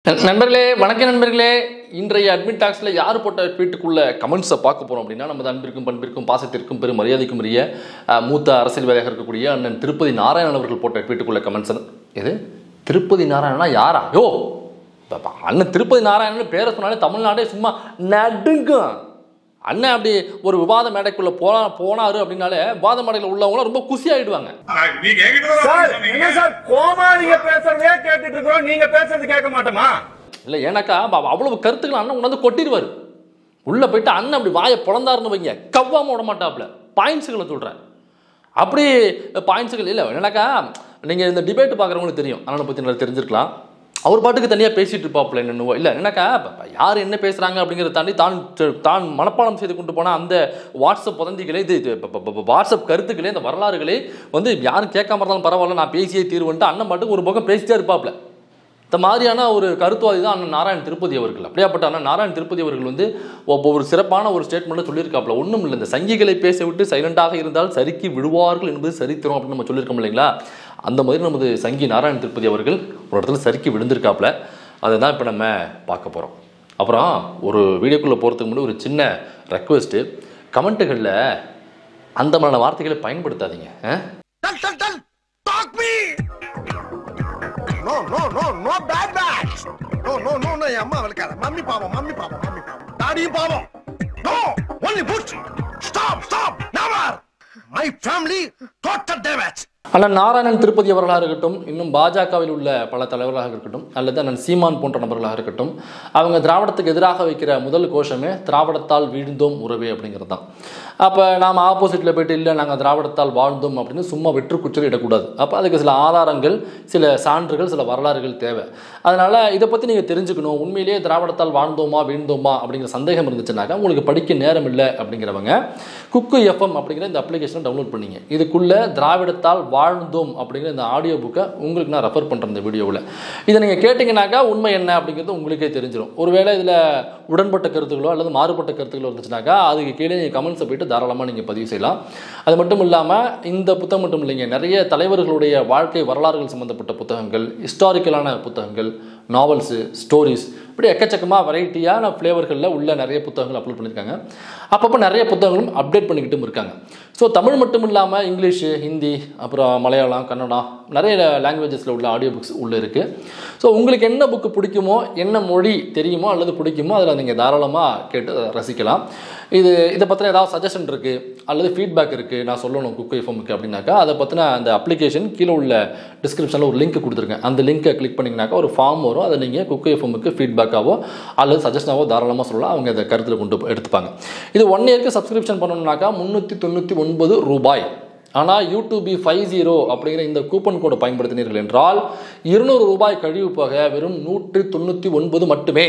நண்பர்களே வணக்கம் நண்பர்களே இன்றைய அட்மிட் டாக்ஸில் யார் போட்ட ட்வீட்டுக்குள்ள கமெண்ட்ஸை பார்க்க போகிறோம் அப்படின்னா நமது அன்பிற்கும் பண்பிற்கும் பாசத்திற்கும் பெரும் மரியாதைக்கும் உரிய அஹ், மூத்த அரசியல்வாதியாக இருக்கக்கூடிய அண்ணன் திருப்பதி நாராயணன் அவர்கள் போட்ட ட்வீட்டுக்குள்ள கமெண்ட்ஸ் எது திருப்பதி நாராயணனா யாரா யோ இப்ப- இப்ப அண்ணன் திருப்பதி நாராயணன் பேரை சொன்னாலே தமிழ்நாடே சும்மா நடுங்கும் அண்ணன் அப்படி ஒரு விவாத மேடைக்குள்ள போனா போனாரு அப்படின்னாலே விவாத மேடையில் உள்ளவங்க ரொம்ப குசி ஆயிடுவாங்க நீங்க என்கிட்ட தான் சார் சொன்னீங்க. என்ன சார் கோமா நீங்க பேசுறதே கேட்டுட்டு இருக்கோம் நீங்க பேசுறது கேட்க மாட்டோமா இல்லை ஏன்னாக்கா அவ- அவ்வளவு கருத்துக்கள் அண்ணன் கொண்டாந்து கொட்டிடுவார் உள்ளே போயிட்டு அண்ணன் அப்படி வாயை பிறந்தாருன்னு வைங்க கவ்வாம விட மாட்டாப்புல பாயிண்ட்ஸுகளை சொல்கிறேன் அப்படி பாயிண்ட்ஸுகள் இல்லை என்னன்னாக்கா நீங்கள் இந்த டிபேட் பார்க்குறவங்களுக்கு தெரியும் அண்ணனை பற்றி நல்லா தெரிஞ்சிருக்கலாம் அவர் பாட்டுக்கு தனியாக பேசிட்டு இருப்பாப்புல என்னென்னவோ இல்லை என்னக்கா இப்ப யார் என்ன பேசுகிறாங்க அப்படிங்கிறத தாண்டி தான் தான் மனப்பாடம் செய்து கொண்டு போன அந்த வாட்ஸ்அப் வதந்திகளே இது இது ப- ப- ப- வாட்ஸ்அப் கருத்துக்களே இந்த வரலாறுகளே வந்து யாரும் கேட்காம இருந்தாலும் பரவாயில்ல நான் பேசியே தீர்வுன்ட்டு அண்ணன் பாட்டுக்கு ஒரு பக்கம் பேசிட்டே இருப்பாப்புல இந்த மாதிரியான ஒரு கருத்துவாதி தான் அண்ணன் நாராயண் திருப்பதி அவர்கள் அப்படியாப்பட்ட அண்ணன் நாராயண் திருப்பதி அவர்கள் வந்து ஒப்ப- ஒரு சிறப்பான ஒரு ஸ்டேட்மெண்ட்டில் சொல்லியிருக்காப்புல ஒன்றும் இல்லை இந்த சங்கிகளை பேச விட்டு சைலண்டாக இருந்தால் சரிக்கு விடுவார்கள் என்பது சரித்திரம் அப்படின்னு நம்ம சொல்லியிருக்கோம் இல்லைங்களா அந்த மாதிரி நமது சங்கி நாராயண் திருப்பதி அவர்கள் ஒரு இடத்துல சரிக்கு விழுந்திருக்காப்புல அதை தான் இப்போ நம்ம பார்க்க போகிறோம் அப்புறம் ஒரு வீடியோக்குள்ளே போகிறதுக்கு முன்னாடி ஒரு சின்ன ரெக்வெஸ்ட்டு கமெண்ட்டுகளில் அந்த மாதிரியான வார்த்தைகளை பயன்படுத்தாதீங்க ஆ? Tell, tell, tell! Talk me! No, no, no, no bad bags! No, no, no, no, என் அம்மா வளர்க்காத மம்மி பாவம் மம்மி பாவம் மம்மி பாவம் டாடியும் பாவம் No! Only push! Stop! Stop! Never! My family, total damage! அண்ணன் நாராயணன் திருப்பதி அவர்களாக இருக்கட்டும் இன்னும் பாஜகவில் உள்ள பல தலைவர்களாக இருக்கட்டும் அல்லது அண்ணன் சீமான் போன்ற நபர்களாக இருக்கட்டும் அவங்க திராவிடத்துக்கு எதிராக வைக்கிற முதல் கோஷமே திராவிடத்தால் வீழ்ந்தோம் உறவே அப்படிங்கிறது தான் அப்போ நாம் ஆப்போசிட்டில் போயிட்டு இல்லை நாங்கள் திராவிடத்தால் வாழ்ந்தோம் அப்படின்னு சும்மா வெற்று குச்சல் இடக்கூடாது அப்போ அதுக்கு சில ஆதாரங்கள் சில சான்றுகள் சில வரலாறுகள் தேவை அதனால் இதை பற்றி நீங்கள் தெரிஞ்சுக்கணும் உண்மையிலேயே திராவிடத்தால் வாழ்ந்தோமா வீழ்ந்தோமா அப்படிங்கிற சந்தேகம் இருந்துச்சுனாக்கா உங்களுக்கு படிக்க நேரம் இல்லை அப்படிங்கிறவங்க குக்கு எஃப்எம் அப்படிங்கிற இந்த அப்ளிகேஷனை டவுன்லோட் பண்ணீங்க இதுக்குள்ள திராவிடத்தால் வாழ்ந்தோம் அப்படிங்கிற இந்த ஆடியோ புக்கை உங்களுக்கு நான் ரெஃபர் பண்ணுறேன் இந்த வீடியோவில் இதை நீங்கள் கேட்டிங்கனாக்கா உண்மை என்ன அப்படிங்கிறது உங்களுக்கே தெரிஞ்சிடும் ஒருவேளை இதில் உடன்பட்ட கருத்துக்களோ அல்லது மாறுபட்ட கருத்துக்களோ இருந்துச்சுனாக்கா அதுக்கு கீழே நீங்கள் கமெண்ட்ஸை போயிட்டு தாராளமாக நீங்கள் பதிவு செய்யலாம் அது மட்டும் இல்லாமல் இந்த புத்தகம் மட்டும் இல்லைங்க நிறைய தலைவர்களுடைய வாழ்க்கை வரலாறுகள் சம்மந்தப்பட்ட புத்தகங்கள் ஹிஸ்டாரிக்கலான புத்தகங்கள் நாவல்ஸு ஸ்டோரிஸ் இப்படி எக்கச்சக்கமாக வெரைட்டியான ஃப்ளேவர்களில் உள்ள நிறைய புத்தகங்கள் அப்லோட் பண்ணியிருக்காங்க அப்பப்போ நிறைய புத்தகங்களும் அப்டேட் பண்ணிக்கிட்டும் இருக்காங்க ஸோ தமிழ் மட்டும் இல்லாமல் இங்கிலீஷு ஹிந்தி அப்புறம் மலையாளம் கன்னடம் நிறைய லாங்குவேஜஸில் உள்ள ஆடியோ புக்ஸ் உள்ளே இருக்குது ஸோ உங்களுக்கு என்ன புக்கு பிடிக்குமோ என்ன மொழி தெரியுமோ அல்லது பிடிக்குமோ அதில் நீங்கள் தாராளமாக கேட்டு அதை ரசிக்கலாம் இது இதை பற்றின ஏதாவது சஜஷன் இருக்குது அல்லது ஃபீட்பேக் இருக்குது நான் சொல்லணும் குக் எஃப்எம்க்கு அப்படின்னாக்கா அதை பற்றின அந்த அப்ளிகேஷன் கீழே உள்ள டிஸ்கிரிப்ஷனில் ஒரு லிங்க் கொடுத்துருக்கேன் அந்த லிங்க்கை கிளிக் பண்ணிங்கனாக்கா ஒரு ஃபார்ம் வரும் அதை நீங்கள் குக் எஃப்எம்க்கு ஃபீட்பேக்காவோ அல்லது சஜஷனாவோ தாராளமாக சொல்லலாம் அவங்க அதை கருத்தில் கொண்டு போய் எடுத்துப்பாங்க இது ஒன் இயர்க்கு சப்ஸ்கிரிப்ஷன் பண்ணணும்னாக்கா முந்நூற்றி தொண்ணூற்றி ஒன்பது ரூபாய் ஆனால் யூடியூபி ஃபைவ் ஜீரோ அப்படிங்கிற இந்த கூப்பன் கோடை பயன்படுத்தினீர்கள் என்றால் இருநூறு ரூபாய் கழிவு போக வெறும் நூற்றி தொண்ணூற்றி ஒன்பது மட்டுமே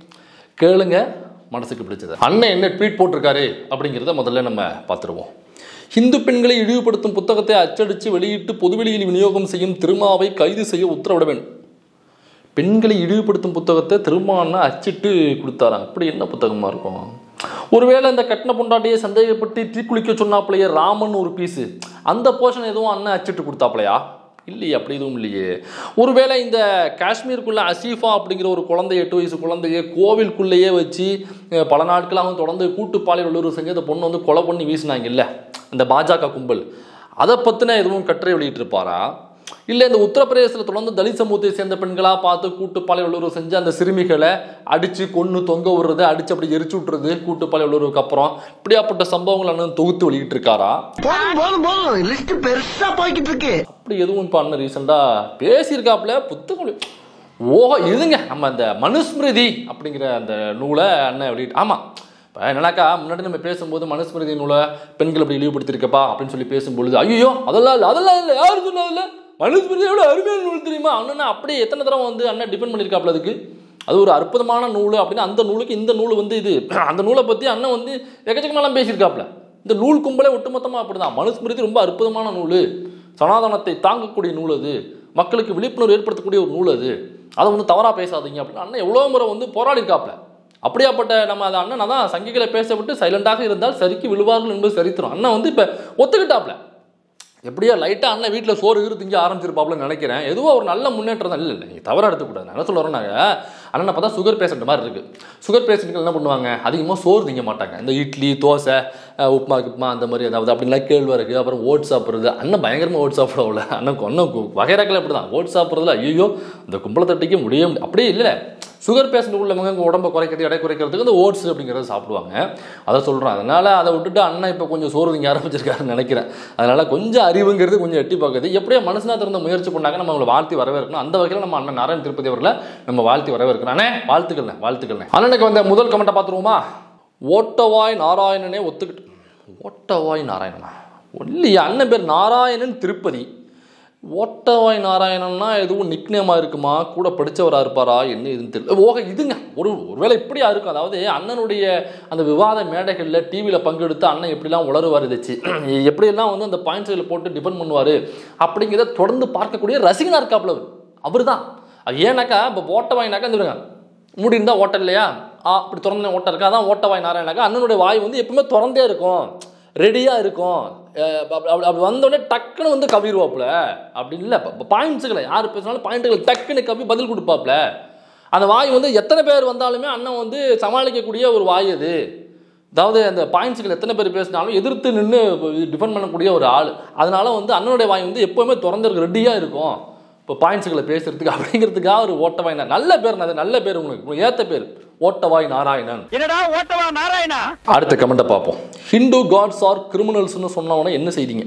கேளுங்க மனசுக்கு பிடிச்சது அண்ணன் என்ன ட்வீட் போட்டிருக்காரு அப்படிங்கிறத முதல்ல நம்ம பார்த்துருவோம் இந்து பெண்களை இழிவுபடுத்தும் புத்தகத்தை அச்சடித்து வெளியிட்டு பொதுவெளியில் விநியோகம் செய்யும் திருமாவை கைது செய்ய உத்தரவிட வேண்டும் பெண்களை இழிவுபடுத்தும் புத்தகத்தை திருமான்னா அச்சிட்டு கொடுத்தாராம் அப்படி என்ன புத்தகமாக இருக்கும் ஒருவேளை இந்த கட்டின பொண்டாட்டியை சந்தேகப்பட்டு தீக்குளிக்க சொன்னாப்லையே ராமன் ஒரு பீஸு அந்த போர்ஷன் எதுவும் அண்ணன் அச்சிட்டு கொடுத்தாப்லையா இல்லையே அப்படி எதுவும் இல்லையே ஒருவேளை இந்த காஷ்மீருக்குள்ள அசீஃபா அப்படிங்கிற ஒரு குழந்தை எட்டு வயசு குழந்தைய கோவிலுக்குள்ளேயே வச்சு அஹ், பல நாட்களாக தொடர்ந்து கூட்டு பாலியல் உள்ளூர் செஞ்சு அந்த பொண்ணு வந்து கொலை பண்ணி வீசினாங்கல்ல இந்த பாஜக கும்பல் அதை பற்றின எதுவும் கட்டுரை வெளியிட்டிருப்பாரா இல்லை இந்த உத்தரப்பிரதேசத்தில் தொடர்ந்து தலித் சமூகத்தை சேர்ந்த பெண்களாக பார்த்து கூட்டு பாலியல் உளவுறவு செஞ்சு அந்த சிறுமிகளை அடித்து கொன்று தொங்க விடுறது அடித்து அப்படி எரிச்சு விட்றது கூட்டு பாலியல் உளவுறவுக்கு அப்புறம் இப்படியாப்பட்ட சம்பவங்கள் அண்ணன் தொகுத்து வெளியிட்டிருக்காரா போதும் போதும் போதும் லிஸ்ட் பெருசா போய்கிட்டு இருக்கு அப்படி எதுவும் இப்போ அண்ணன் ரீசெண்டாக பேசியிருக்காப்புல புத்தகம் ஓஹோ இதுங்க நம்ம அந்த மனுஸ்மிருதி அப்படிங்கிற அந்த நூலை அண்ணன் வெளியிட்டு ஆமாம் இப்போ என்னன்னாக்கா முன்னாடி நம்ம பேசும்போது மனுஸ்மிருதி நூலை பெண்கள் அப்படி இழிவுபடுத்திருக்கப்பா அப்படின்னு சொல்லி பேசும்பொழுது ஐயோ அதெல்லாம் இல்லை அதெல்லாம் இல்லை யார் சொன்னதில்ல மனுஸ்மிருதியோட அருமையான நூல் தெரியுமா அண்ணன் அப்படியே எத்தனை தடவை வந்து அண்ணன் டிபெண்ட் பண்ணியிருக்காப்புல அதுக்கு அது ஒரு அற்புதமான நூல் அப்படின்னு அந்த நூலுக்கு இந்த நூல் வந்து இது அந்த நூலை பற்றி அண்ணன் வந்து எக்கச்சக்கமாலாம் பேசியிருக்காப்புல இந்த நூல் கும்பலே ஒட்டுமொத்தமாக அப்படிதான் மனுஸ்மிருதி ரொம்ப அற்புதமான நூல் சனாதனத்தை தாங்கக்கூடிய நூல் அது மக்களுக்கு விழிப்புணர்வு ஏற்படுத்தக்கூடிய ஒரு நூல் அது அதை வந்து தவறாக பேசாதீங்க அப்படின்னு அண்ணன் எவ்வளோ முறை வந்து போராடி இருக்காப்புல அப்படியாப்பட்ட நம்ம அந்த அண்ணன் அதான் சங்கிகளை பேச விட்டு சைலண்டாக இருந்தால் சரிக்கு விழுவார்கள் என்பது சரித்திரம் அண்ணன் வந்து இப்போ ஒத்துக்கிட்டாப்ல எப்படியோ லைட்டாக அண்ணன் வீட்டில் சோறு கீறு திங்க ஆரம்பிச்சிருப்பாப்லன்னு நினைக்கிறேன் எதுவோ ஒரு நல்ல முன்னேற்றம் தான் இல்லை இல்லை நீங்கள் தவறாக எடுத்துக்கூடாது நான் என்ன சொல்ல வரேன்னாங்க அண்ணனை பார்த்தா சுகர் பேஷண்ட் மாதிரி இருக்கு சுகர் பேஷண்ட்கள் என்ன பண்ணுவாங்க அதிகமாக சோறு திங்க மாட்டாங்க இந்த இட்லி தோசை அஹ், உப்புமா கிப்மா அந்த மாதிரி ஏதாவது அப்படின்லாம் கேழ்வரகு அப்புறம் ஓட்ஸ் சாப்பிட்றது அண்ணன் பயங்கரமாக ஓட்ஸ் சாப்பிடவில்ல அண்ணன் அண்ணன் வகைராக்கள் அப்படி தான் ஓட்ஸ் சாப்பிட்றதுல ஐயோ இந்த கும்பலை தட்டிக்க முடிய முடியும் அப்படியே இல்லை சுகர் பேஷண்ட் உள்ளவங்க உடம்பை குறைக்கிறது எடை குறைக்கிறதுக்கு இந்த ஓட்ஸ் அப்படிங்கிறத சாப்பிடுவாங்க அதை சொல்கிறேன் அதனால் அதை விட்டுட்டு அண்ணன் இப்போ கொஞ்சம் சோறு திங்க ஆரம்பிச்சிருக்காருன்னு நினைக்கிறேன் அதனால் கொஞ்சம் அறிவுங்கிறது கொஞ்சம் எட்டி பார்க்குது எப்படியோ மனசுனா திறந்த முயற்சி பண்ணாங்க நம்ம அவங்களை வாழ்த்தி வரவேற்கணும் அந்த வகையில் நம்ம அண்ணன் நாராயண திருப்பதி அவர்களை நம்ம வாழ்த்தி வரவேற்கணும் அண்ணே வாழ்த்துக்கள்ண்ணே வாழ்த்துக்கள்ண்ணே அண்ணனுக்கு வந்த முதல் கமெண்ட்டை பார்த்துருவோமா ஓட்டவாய் நாராயணனே ஒத்துக்கிட்டு ஓட்டவாய் நாராயணனா ஒல்லியா அண்ணன் பேர் நாராயணன் திருப்பதி ஓட்டவாய் நாராயணன்னா எதுவும் நிக்னேமாக இருக்குமா கூட படித்தவராக இருப்பாரா என்ன இதுன்னு தெரியல ஓகே இதுங்க ஒரு ஒருவேளை இப்படியா இருக்கும் அதாவது அண்ணனுடைய அந்த விவாத மேடைகளில் டிவியில் பங்கெடுத்து அண்ணன் எப்படிலாம் உளருவார் இதைச்சு எப்படியெல்லாம் வந்து அந்த பாயிண்ட்ஸ்களை போட்டு டிபெண்ட் பண்ணுவார் அப்படிங்கிறத தொடர்ந்து பார்க்கக்கூடிய ரசிகனாக இருக்காப்புல அவர் தான் ஏன்னாக்கா இப்போ ஓட்டவாயினாக்கா இந்த பாருங்க, மூடி இருந்தால் ஓட்டம் இல்லையா ஆ அப்படி திறந்த ஓட்டம் இருக்கா அதான் ஓட்டவாய் நாராயணாக்கா அண்ணனுடைய வாய் வந்து எப்பவுமே திறந்தே இருக்கும் ரெடியாக இருக்கும் அஹ் அப்ப- அப்படி அப்படி வந்தோடனே டக்குன்னு வந்து கவிடுவாப்புல அப்படி இல்லை பாயிண்ட்ஸுகளை யார் பேசினாலும் பாயிண்ட்டுகள் டக்குன்னு கவி பதில் கொடுப்பாப்புல அந்த வாய் வந்து எத்தனை பேர் வந்தாலுமே அண்ணன் வந்து சமாளிக்கக்கூடிய ஒரு வாய் அது அதாவது அந்த பாயிண்ட்ஸுகள் எத்தனை பேர் பேசினாலும் எதிர்த்து நின்று டிஃபெண்ட் பண்ணக்கூடிய ஒரு ஆள் அதனால வந்து அண்ணனுடைய வாய் வந்து எப்போவுமே திறந்திருக்கு ரெடியாக இருக்கும் இப்போ பாயிண்ட்ஸுகளை பேசுறதுக்கு அப்படிங்கிறதுக்காக ஒரு ஓட்டவாய் நா- நல்ல பேர் அது நல்ல பேர் உங்களுக்கு உங்களுக்கு ஏற்ற பேர் ஓட்டவாய் நாராயணன் என்னடா ஓட்டவா நாராயணா அடுத்த கமெண்ட்டை பார்ப்போம் ஹிந்து காட்ஸ் ஆர் கிரிமினல்ஸ்னு சொன்னவன என்ன செய்தீங்க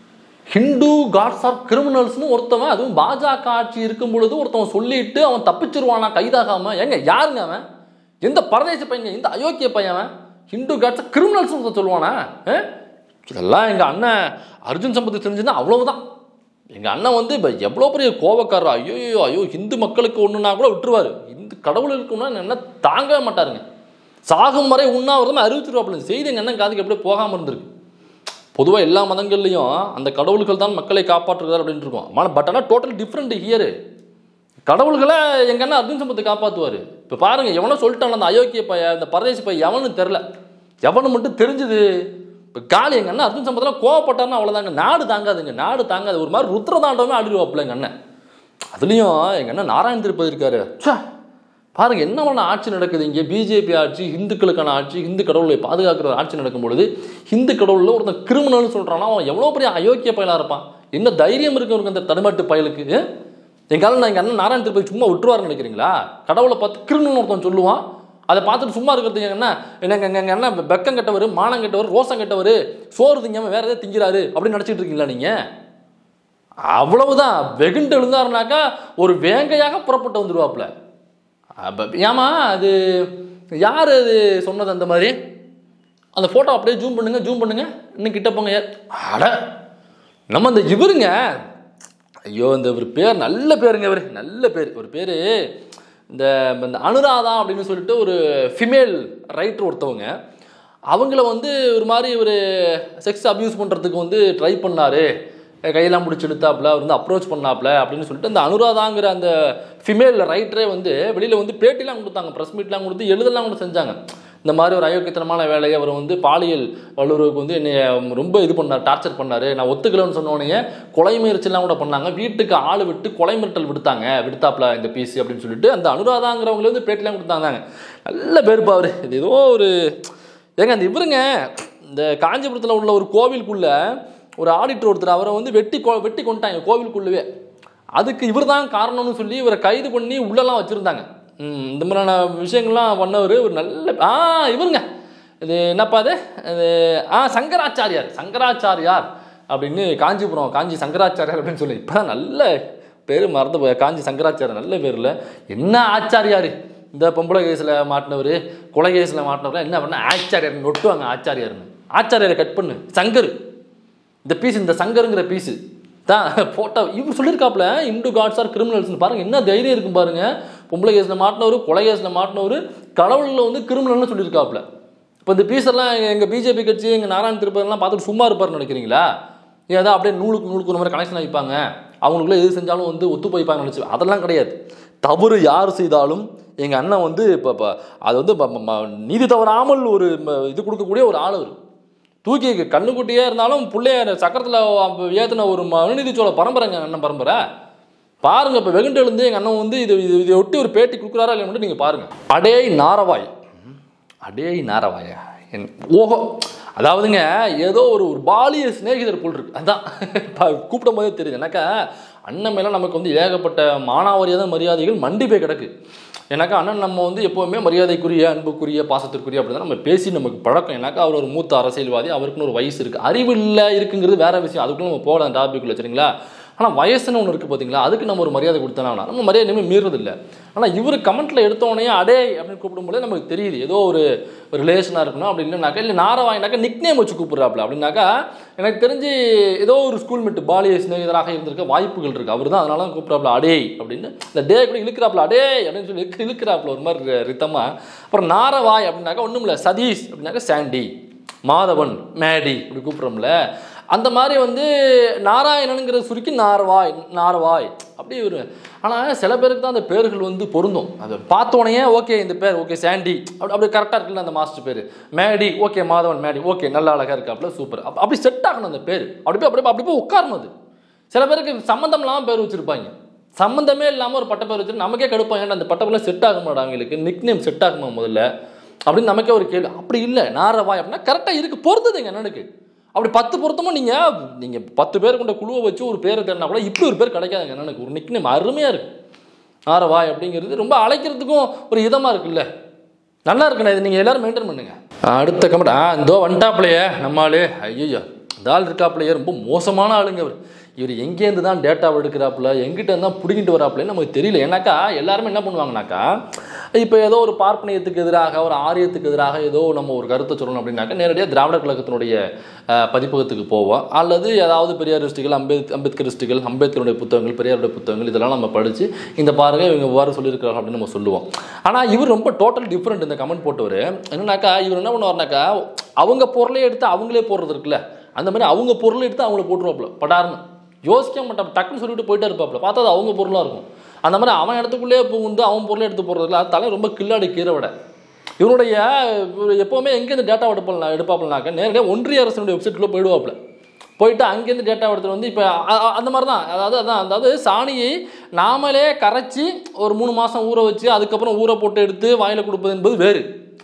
ஹிந்து காட்ஸ் ஆர் கிரிமினல்ஸ்னு ஒருத்தவன் அதுவும் பாஜக ஆட்சி இருக்கும் பொழுது ஒருத்தவன் சொல்லிட்டு அவன் தப்பிச்சிருவானா கைதாகாம ஏங்க யாருங்க அவன் எந்த பரதேச பையன் எந்த அயோக்கிய பையன் அவன் ஹிந்து காட்ஸ் கிரிமினல்ஸ் ஒருத்தன் சொல்லுவானா ஆ? இதெல்லாம் எங்கள் அண்ணன் அர்ஜுன் சம்பத்து தெரிஞ்சுன்னா அவ்வளவுதான் எங்கள் அண்ணன் வந்து இப்போ எவ்வளோ பெரிய கோபக்காரர் ஐயோ ஐயோ ஐயோ ஹிந்து மக்களுக்கு ஒன்றுனா கூட விட்டுருவார் இந்து கடவுளுக்கு ஒன்றா என்ன தாங்கவே மாட்டாருங்க சாகும் வரை உண்ணாவிரதம் அறிவிச்சிருவாப்புல இந்த செய்தி எங்கள் அண்ணன் காதுக்கு எப்படியே போகாமல் இருந்திருக்கு பொதுவாக எல்லா மதங்கள்லையும் அந்த கடவுள்கள் தான் மக்களை காப்பாற்றுகிறார் அப்படின்ட்டு இருக்கும் ஆனால் பட் ஆனால் டோட்டல் டிஃப்ரெண்ட் ஹியரு கடவுள்களை எங்க அண்ணன் அர்ஜுன் சம்பத்தை காப்பாற்றுவார் இப்போ பாருங்க எவனோ சொல்லிட்டான் அந்த அயோக்கிய பைய இந்த பரதேசி பைய எவனு தெரில எவனு மட்டும் தெரிஞ்சுது இப்போ காலி எங்கள் அண்ணன் அர்ஜுன் சம்பத்தெல்லாம் கோவப்பட்டாருன்னா அவ்வளோதாங்க நாடு தாங்காதுங்க நாடு தாங்காது ஒரு மாதிரி ருத்ரதாண்டவமே ஆடிடுவாப்புல எங்கள் அண்ணன் அதுலேயும் எங்கள் அண்ணன் நாராயண திருப்பதி இருக்காரு ச்சே பாருங்க என்ன பண்ண ஆட்சி நடக்குது இங்கே பிஜேபி ஆட்சி இந்துக்களுக்கான ஆட்சி இந்து கடவுளை பாதுகாக்கிற ஆட்சி நடக்கும் பொழுது இந்து கடவுளில் ஒருத்தன் கிரிமினல்னு சொல்கிறான்னா அவன் எவ்வளோ பெரிய அயோக்கிய பயலாக இருப்பான் என்ன தைரியம் இருக்கு அவனுக்கு அந்த தடுமாட்டு பயலுக்கு எங்கால நான் எங்கள் அண்ணன் நாராயண திருப்பதி சும்மா விட்டுருவாருன்னு நினைக்கிறீங்களா கடவுளை பார்த்து கிரிமினல் ஒருத்தன் சொல்லுவான் அதை பார்த்துட்டு சும்மா இருக்கிறது என்ன எனக்கு எங்க எங்க அண்ணன் வெக்கம் கெட்டவர் மானம் கெட்டவர் ரோசம் கெட்டவர் சோறு திங்காம வேற ஏதாவது திங்கிறாரு அப்படின்னு நினச்சிட்டு இருக்கீங்களா நீங்கள் அவ்வளவுதான் வெகுண்டு எழுந்தாருனாக்கா ஒரு வேங்கையாக புறப்பட்டு வந்துடுவாப்புல அப்ப ஏமா அது யார் அது சொன்னது அந்த மாதிரி அந்த ஃபோட்டோ அப்படியே ஜூம் பண்ணுங்க ஜூம் பண்ணுங்க இன்னும் கிட்ட போங்க ஏ- அட நம்ம இந்த இவருங்க ஐயோ இந்த இவர் பேர் நல்ல பேருங்க இவர் நல்ல பேர் ஒரு பேர் இந்த இந்த அனுராதா அப்படின்னு சொல்லிட்டு ஒரு ஃபிமேல் ரைட்டர் ஒருத்தவங்க அவங்கள வந்து ஒரு மாதிரி ஒரு செக்ஸ் அப்யூஸ் பண்ணுறதுக்கு வந்து ட்ரை பண்ணாரு கையெல்லாம் பிடிச்சி எடுத்தாப்புல அவர் வந்து அப்ரோச் பண்ணாப்புல அப்படின்னு சொல்லிட்டு அந்த அனுராதாங்கிற அந்த ஃபிமேல் ரைட்டரே வந்து வெளியில் வந்து பேட்டிலாம் கொடுத்தாங்க ப்ரெஸ் மீட்லாம் கொடுத்து எழுதலாம் கூட செஞ்சாங்க இந்த மாதிரி ஒரு அயோக்கியத்தனமான வேலையை அவர் வந்து பாலியல் வல்லுறவுக்கு வந்து என்னை ரொம்ப இது பண்ணார் டார்ச்சர் பண்ணார் நான் ஒத்துக்கலன்னு சொன்னோடனே கொலை முயற்சிலாம் கூட பண்ணாங்க வீட்டுக்கு ஆள் விட்டு கொலை மிரட்டல் விடுத்தாங்க விடுத்தாப்புல இந்த பிசி அப்படின்னு சொல்லிட்டு அந்த அனுராதாங்கிறவங்களே வந்து பேட்டிலாம் கொடுத்தாங்க நல்ல பேருப்பா அவர் இது ஏதோ ஒரு ஏங்க அந்த இவருங்க இந்த காஞ்சிபுரத்தில் உள்ள ஒரு கோவிலுக்குள்ள ஒரு ஆடிட்டர் ஒருத்தர் அவரை வந்து வெட்டி கொ வெட்டி கொண்டுட்டாங்க கோவிலுக்குள்ளவே அதுக்கு இவர் தான் காரணம்னு சொல்லி இவரை கைது பண்ணி உள்ளெல்லாம் வச்சுருந்தாங்க இந்த மாதிரியான விஷயங்கள்லாம் பண்ணவர் ஒரு நல்ல ஆ இவருங்க இது என்னப்பா அது இது ஆ சங்கராச்சாரியார் சங்கராச்சாரியார் அப்படின்னு காஞ்சிபுரம் காஞ்சி சங்கராச்சாரியார் அப்படின்னு சொல்லி இப்போ நல்ல பேர் மறந்து போய் காஞ்சி சங்கராச்சாரியார் நல்ல பேரில் என்ன ஆச்சாரியார் இந்த பொம்பளை கேஸில் மாட்டினவர் கொலை கேஸில் மாட்டினவர் என்ன பண்ண ஆச்சாரியார் நொட்டுவாங்க ஆச்சாரியார்னு ஆச்சாரியாரை கட் பண்ணு சங்கர் இந்த பீஸ் இந்த சங்கருங்கிற பீஸு தான் போட்டோ இவர் சொல்லியிருக்காப்புல இந்து காட்ஸ் ஆர் கிரிமினல்ஸ்னு பாருங்க என்ன தைரியம் இருக்கும் பாருங்க பொம்பளை கேஸில் மாட்டினவர் கொலை கேஸில் மாட்டினவர் கடவுளில் வந்து கிரிமினல்னு சொல்லியிருக்காப்புல இப்போ இந்த பீஸ் எல்லாம் எங்கள் பிஜேபி கட்சி எங்கள் நாராயண திருப்பதிலாம் பார்த்துட்டு சும்மா இருப்பாருன்னு நினைக்கிறீங்களா ஏதோ அப்படியே நூலுக்கு நூலுக்கு ஒரு மாதிரி கனெக்ஷன் வைப்பாங்க அவங்களுக்குள்ள எது செஞ்சாலும் வந்து ஒத்து போய்ப்பாங்க நினச்சி அதெல்லாம் கிடையாது தவறு யார் செய்தாலும் எங்கள் அண்ணன் வந்து இப்போ இப்போ அது வந்து ம- ம- நீதி தவறாமல் ஒரு ம- இது கொடுக்கக்கூடிய ஒரு ஆள் அவர் தூக்கி கண்ணுக்குட்டியே இருந்தாலும் பிள்ளைய சக்கரத்தில் ஏற்றின ஒரு மனுநீதி சோழ பரம்பரைங்க அண்ணன் பரம்பரை பாருங்க இப்போ வெகுண்டு எழுந்து எங்கள் அண்ணன் வந்து இது இது இதை ஒட்டி ஒரு பேட்டி கொடுக்குறாரா இல்லைன்னு நீங்கள் பாருங்க அடேய் நாரவாய் அடேய் நாரவாயா என் ஓஹோ அதாவதுங்க ஏதோ ஒரு ஒரு பாலிய சிநேகிதர் போல் இருக்கு அதான் ப- கூப்பிடும் போதே தெரியுது எனக்கா அண்ணன் மேலே நமக்கு வந்து ஏகப்பட்ட மானாவரியாத மரியாதைகள் மண்டி போய் கிடக்கு எனக்கா அண்ணன் நம்ம வந்து எப்போவுமே மரியாதைக்குரிய அன்புக்குரிய பாசத்திற்குரிய அப்படி தான் நம்ம பேசி நமக்கு பழக்கம் எனக்கா அவர் ஒரு மூத்த அரசியல்வாதி அவருக்குன்னு ஒரு வயசு இருக்குது அறிவு இல்லை இருக்குங்கிறது வேற விஷயம் அதுக்குள்ள நம்ம போகலாம் டாபிக்குள்ள சரிங்களா ஆனால் வயசுன்னு ஒன்று இருக்குது பார்த்தீங்களா அதுக்கு நம்ம ஒரு மரியாதை கொடுத்தானா நம்ம மரியாதை இனிமேல் மீறது இல்லை ஆனால் இவர் கமெண்ட்டில் எடுத்தோடனே அடே அப்படின்னு கூப்பிடும்போது நமக்கு தெரியுது ஏதோ ஒரு ரிலேஷனாக இருக்கணும் அப்படி இல்லைனாக்கா இல்லை நாரவாயினாக்கா நிக் நேம் வச்சு கூப்பிட்றாப்புல அப்படின்னாக்கா எனக்கு தெரிஞ்சு ஏதோ ஒரு ஸ்கூல் மெட்டு பாலிய சிநேகிதராக இருந்திருக்க வாய்ப்புகள் இருக்குது அவர் தான் அதனால தான் கூப்பிட்றாப்புல அடே அப்படின்னு இந்த டே கூட இழுக்கிறாப்புல அடே அப்படின்னு சொல்லி இழுக்கு- இழுக்கிறாப்புல ஒரு மாதிரி ரித்தமாக அப்புறம் நாரவாய் அப்படின்னாக்கா ஒன்றும் இல்லை சதீஷ் அப்படின்னாக்கா சாண்டி மாதவன் மேடி இப்படி கூப்பிட்றோம்ல அந்த மாதிரி வந்து நாராயணனுங்கிற சுருக்கி நார்வாய் நார்வாய் அப்படி ஒரு ஆனால் சில பேருக்கு தான் அந்த பேர்கள் வந்து பொருந்தும் அதை பார்த்தோன்னே ஓகே இந்த பேர் ஓகே சாண்டி அப்படி அப்படி கரெக்டாக இருக்குல்ல அந்த மாஸ்டர் பேர் மேடி ஓகே மாதவன் மேடி ஓகே நல்ல அழகாக இருக்காப்புல சூப்பர் அப்ப- அப்படி செட் ஆகணும் அந்த பேர் அப்படி போய் அப்படி போய் அப்படி போய் உட்காரணும் அது சில பேருக்கு சம்மந்தம் இல்லாமல் பேர் வச்சுருப்பாங்க சம்மந்தமே இல்லாமல் ஒரு பட்ட பேர் வச்சுட்டு நமக்கே கடுப்பாங்க ஏன்னா அந்த பட்ட பேர்லாம் செட் ஆக மாட்டா அவங்களுக்கு நிக் நேம் செட் ஆகுமா முதல்ல அப்படின்னு நமக்கே ஒரு கேள்வி அப்படி இல்லை நாரவாய் அப்படின்னா கரெக்டாக இருக்குது பொறுத்ததுங்க அண்ணனுக்கு அப்படி பத்து பொருத்தமும் நீங்கள் நீங்கள் பத்து பேர் கொண்ட குழுவை வச்சு ஒரு பேரை தேடினா கூட இப்படி ஒரு பேர் கிடைக்காதுங்க அண்ணனுக்கு ஒரு நிக் நேம் அருமையாக இருக்கு நாரவாய் அப்படிங்கிறது ரொம்ப அழைக்கிறதுக்கும் ஒரு இதமாக இருக்குல்ல நல்லா இருக்குண்ணே இது நீங்கள் எல்லாரும் மெயின்டைன் பண்ணுங்க அடுத்த கமெண்ட் ஆ இந்தோ வந்துட்டாப்லையே நம்ம ஆளு ஐயோ இந்த ஆள் இருக்காப்லையே ரொம்ப மோசமான ஆளுங்க அவர் இவர் எங்கேருந்து தான் டேட்டாவை எடுக்கிறாப்புல எங்கிட்ட இருந்து தான் பிடிங்கிட்டு வராப்புலன்னு நமக்கு தெரியல ஏன்னாக்கா எல்லாருமே என்ன பண்ணுவாங்கனாக்கா இப்போ ஏதோ ஒரு பார்ப்பனியத்துக்கு எதிராக ஒரு ஆரியத்துக்கு எதிராக ஏதோ நம்ம ஒரு கருத்தை சொல்லணும் அப்படின்னாக்கா நேரடியாக திராவிட கழகத்தினுடைய அஹ், பதிப்பகத்துக்கு போவோம் அல்லது ஏதாவது பெரியாரிஸ்டுகள் அம்பேத் அம்பேத்கரிஸ்டுகள் அம்பேத்கருடைய புத்தகங்கள் பெரியாருடைய புத்தகங்கள் இதெல்லாம் நம்ம படித்து இந்த பாருங்க இவங்க இவ்வாறு சொல்லியிருக்காங்க அப்படின்னு நம்ம சொல்லுவோம் ஆனால் இவர் ரொம்ப டோட்டல் டிஃப்ரெண்ட் இந்த கமெண்ட் போட்டவர் என்னன்னாக்கா இவர் என்ன பண்ணுவார்னாக்கா அவங்க பொருளே எடுத்து அவங்களே போடுறது இருக்குல்ல அந்த மாதிரி அவங்க பொருளை எடுத்து அவங்கள போட்டுருவாப்புல படார்னு யோசிக்க மாட்டான் டக்குன்னு சொல்லிட்டு போயிட்டே இருப்பாப்புல பார்த்தா அது அவங்க பொருளாக இருக்கும் அந்த மாதிரி அவன் இடத்துக்குள்ளேயே புகுந்து அவன் பொருளை எடுத்து போடுறதுல அது தலை ரொம்ப கில்லாடி கீரை விட இவனுடைய இவர் எப்போவுமே எங்கேருந்து டேட்டா எடுப்பா எடுப்பாப்புலனாக்க நேரடியாக ஒன்றிய அரசினுடைய வெப்சைட்டில் போயிடுவாப்புல போயிட்டு அங்கேருந்து டேட்டா எடுத்துட்டு வந்து இப்போ அந்த மாதிரி தான் அதாவது அதான் அதாவது சாணியை நாமளே கரைச்சி ஒரு மூணு மாதம் ஊற வச்சு அதுக்கப்புறம் ஊற போட்டு எடுத்து வாயில் கொடுப்பது என்பது வேறு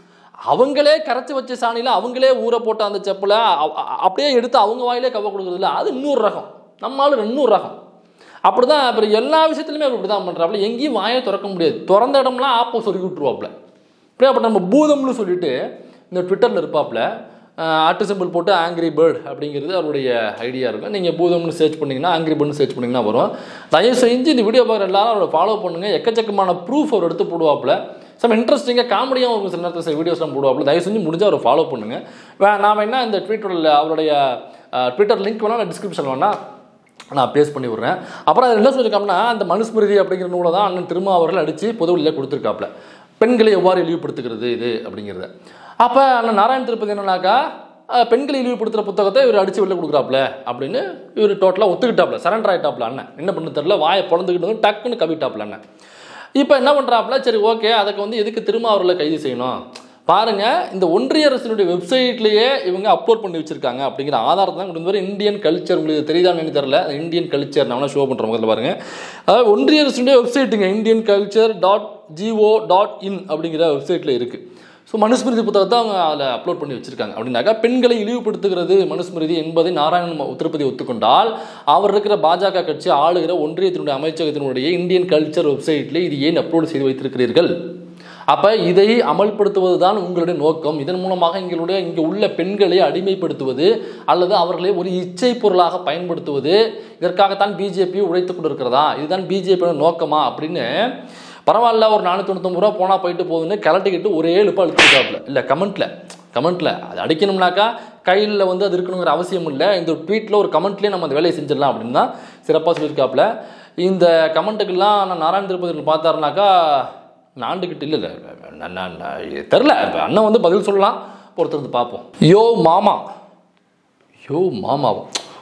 அவங்களே கரைச்சி வச்ச சாணியில் அவங்களே ஊற போட்ட அந்த செப்பலை அ- அ- அப்படியே எடுத்து அவங்க வாயிலே கவ கொடுக்குறதுல அது இன்னொரு ரகம் நம்ம ஆளு இன்னொரு ரகம் அப்படி தான் அப்புறம் எல்லா விஷயத்துலையுமே அவர் இப்படி தான் பண்ணுறாப்புல எங்கேயும் வாயை திறக்க முடியாது திறந்த இடம்லாம் ஆப்போ சொல்லி விட்டுருவாப்புல அப்படியே அப்போ நம்ம பூதம்னு சொல்லிட்டு இந்த ட்விட்டரில் இருப்பாப்புல ஆட்டு சிம்பிள் போட்டு ஆங்கிரி பேர்ட் அப்படிங்கிறது அவருடைய ஐடியா இருக்கும் நீங்கள் பூதம்னு சர்ச் பண்ணிங்கன்னா ஆங்கிரி பேர்ட்னு சர்ச் பண்ணிங்கன்னா வரும் தயவு செஞ்சு இந்த வீடியோ பார்க்குற எல்லாரும் அவரை ஃபாலோ பண்ணுங்கள் எக்கச்சக்கமான ப்ரூஃப் அவர் எடுத்து போடுவாப்புல சம் இன்ட்ரெஸ்டிங்காக காமெடியாக இருக்கும் சில நேரத்தில் சில வீடியோஸ்லாம் போடுவாப்புல தயவு செஞ்சு முடிஞ்சு அவரை ஃபாலோ பண்ணுங்கள் வே நாம் என்ன இந்த ட்விட்டரில் அவருடைய ட்விட்டர் லிங்க் வேணால் நான் டிஸ்கிரிப்ஷன் வேணால் நான் பேஸ் பண்ணி விட்றேன் அப்புறம் அதில் என்ன சொல்லியிருக்காங்கன்னா அந்த மனுஸ்மிருதி அப்படிங்கிற நூலை தான் அண்ணன் திருமா அவர்கள் அடித்து பொதுவெளியில் கொடுத்துருக்காப்புல பெண்களை எவ்வாறு இழிவுபடுத்துகிறது இது அப்படிங்கிறத அப்போ அண்ணன் நாராயண திருப்பதி என்னன்னாக்கா அஹ், பெண்களை இழிவுபடுத்துகிற புத்தகத்தை இவர் அடித்து வெளில கொடுக்குறாப்புல அப்படின்னு இவர் டோட்டலாக ஒத்துக்கிட்டாப்புல சரண்டர் ஆகிட்டாப்புல அண்ணன் என்ன பண்ண தெரில வாயை பிறந்துக்கிட்டு வந்து டக்குன்னு கவிட்டாப்புல அண்ணன் இப்போ என்ன பண்ணுறாப்புல சரி ஓகே அதுக்கு வந்து எதுக்கு திரும்ப அவர்களை கைது செய்யணும் பாருங்க இந்த ஒன்றிய அரசினுடைய வெப்சைட்லேயே இவங்க அப்லோட் பண்ணி வச்சிருக்காங்க அப்படிங்கிற ஆதாரத்தை தான் கொண்டு வந்து இந்தியன் கல்ச்சர் உங்களுக்கு தெரியுதான்னு தெரியல இந்தியன் கல்ச்சர் நான் ஷோ பண்ணுற முதல்ல பாருங்க அதாவது ஒன்றிய அரசினுடைய வெப்சைட்டுங்க Indian culture dot G O dot in அப்படிங்கிற வெப்சைட்டில் இருக்குது ஸோ மனுஸ்மிருதி புத்தகத்தை அவங்க அதில் அப்லோட் பண்ணி வச்சிருக்காங்க அப்படின்னாக்கா பெண்களை இழிவுபடுத்துகிறது மனுஸ்மிருதி என்பதை நாராயணன் ம- திருப்பதி ஒத்துக்கொண்டால் அவர் இருக்கிற பாஜக கட்சி ஆளுகிற ஒன்றியத்தினுடைய அமைச்சகத்தினுடைய இந்தியன் கல்ச்சர் வெப்சைட்டில் இது ஏன் அப்லோட் செய்து வைத்திருக்கிறீர்கள் அப்போ இதை அமல்படுத்துவது தான் உங்களுடைய நோக்கம் இதன் மூலமாக எங்களுடைய இங்கே உள்ள பெண்களை அடிமைப்படுத்துவது அல்லது அவர்களை ஒரு இச்சை பொருளாக பயன்படுத்துவது இதற்காகத்தான் பிஜேபி உழைத்து கொண்டிருக்கிறதா இதுதான் பிஜேபியோட நோக்கமா அப்படின்னு பரவாயில்ல ஒரு நானூற்றி தொண்ணூத்தொம்பது ரூபா போனால் போயிட்டு போகுதுன்னு கலட்டிக்கிட்டு ஒரே எழுப்பா அழுத்திருக்காப்புல இல்லை கமெண்ட்டில் கமெண்ட்டில் அது அடிக்கணும்னாக்கா கையில் வந்து அது இருக்கணுங்கிற அவசியம் இல்லை இந்த ட்வீட்டில் ஒரு கமெண்ட்லேயே நம்ம அந்த வேலையை செஞ்சிடலாம் அப்படின்னு தான் சிறப்பாக சொல்லியிருக்காப்புல இந்த கமெண்ட்டுக்கெல்லாம் நான் நாராயண திருப்பதி பார்த்தாருனாக்கா நாண்டுக்கிட்டு இல்லை இல்லை நான் நான் நான் தெரில இப்ப அண்ணன் வந்து பதில் சொல்லலாம் பொறுத்து வந்து பார்ப்போம் யோ மாமா யோ மாமாவா